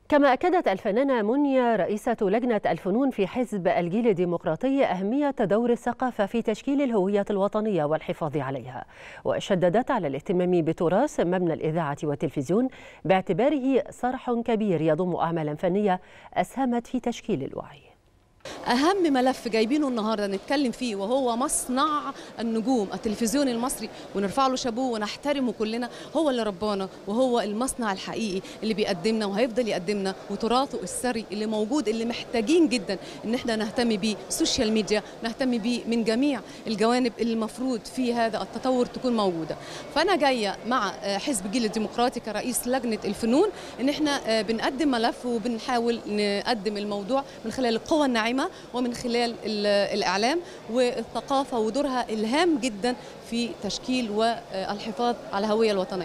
كما أكدت الفنانة منيا رئيسة لجنة الفنون في حزب الجيل الديمقراطي أهمية دور الثقافة في تشكيل الهوية الوطنية والحفاظ عليها وشددت على الاهتمام بتراث مبنى الإذاعة والتلفزيون باعتباره صرح كبير يضم أعمالا فنية أسهمت في تشكيل الوعي اهم ملف جايبينه النهارده نتكلم فيه وهو مصنع النجوم التلفزيون المصري ونرفع له شابوه ونحترمه كلنا هو اللي ربانا وهو المصنع الحقيقي اللي بيقدمنا وهيفضل يقدمنا وتراثه الثري اللي موجود اللي محتاجين جدا ان احنا نهتم بيه السوشيال ميديا نهتم بيه من جميع الجوانب اللي المفروض في هذا التطور تكون موجوده فانا جايه مع حزب الجيل الديمقراطي كرئيس لجنه الفنون ان احنا بنقدم ملف وبنحاول نقدم الموضوع من خلال القوى الناعمه ومن خلال الإعلام والثقافة ودورها الهام جدا في تشكيل والحفاظ على الهوية الوطنية